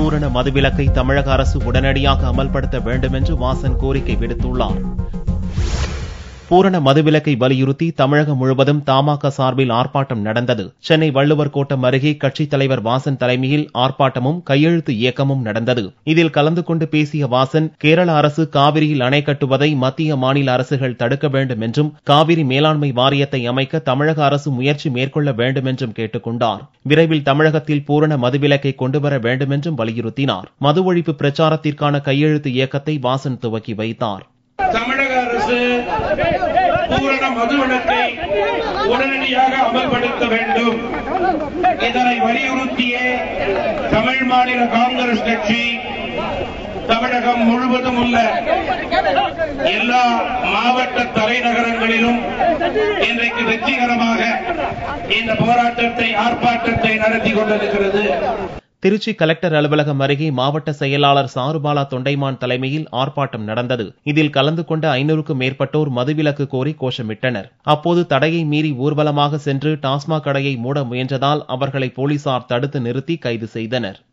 பூரண மதுவிலக்கை தமிழக அரசு உடனடியாக அமல்படுத்த வேண்டும் என்று வாசன் கோரிக்கை விடுத்துள்ளார் பூரண மதுவிலக்கை வலியுறுத்தி தமிழகம் முழுவதும் தமாக சார்பில் ஆர்ப்பாட்டம் நடந்தது சென்னை வள்ளுவர் கோட்டம் அருகே கட்சித் தலைவர் வாசன் தலைமையில் ஆர்ப்பாட்டமும் கையெழுத்து இயக்கமும் நடந்தது இதில் கலந்து கொண்டு பேசிய வாசன் கேரள அரசு காவிரியில் அணை கட்டுவதை மத்திய மாநில அரசுகள் தடுக்க வேண்டும் என்றும் காவிரி மேலாண்மை வாரியத்தை அமைக்க தமிழக அரசு முயற்சி மேற்கொள்ள வேண்டும் என்றும் கேட்டுக் கொண்டார் விரைவில் தமிழகத்தில் பூரண மதுவிலக்கை கொண்டுவர வேண்டும் என்றும் வலியுறுத்தினார் மது ஒழிப்பு பிரச்சாரத்திற்கான கையெழுத்து இயக்கத்தை வாசன் துவக்கி வைத்தார் தமிழக அரசு பூரண மதுவிலக்கை உடனடியாக அமல்படுத்த வேண்டும் இதனை வலியுறுத்தியே தமிழ் மாநில காங்கிரஸ் கட்சி தமிழகம் முழுவதும் உள்ள எல்லா மாவட்ட தலைநகரங்களிலும் இன்றைக்கு வெற்றிகரமாக இந்த போராட்டத்தை ஆர்ப்பாட்டத்தை நடத்தி கொண்டிருக்கிறது திருச்சி கலெக்டர் அலுவலகம் அருகே மாவட்ட செயலாளர் சாருபாலா தொண்டைமான் தலைமையில் ஆர்ப்பாட்டம் நடந்தது இதில் கலந்து கொண்ட ஐநூறுக்கும் மேற்பட்டோர் மதுவிலக்கு கோரி கோஷமிட்டனர் அப்போது தடையை மீறி ஊர்வலமாக சென்று டாஸ்மாக் கடையை மூட முயன்றதால் அவர்களை போலீசார் தடுத்து நிறுத்தி கைது செய்தனர்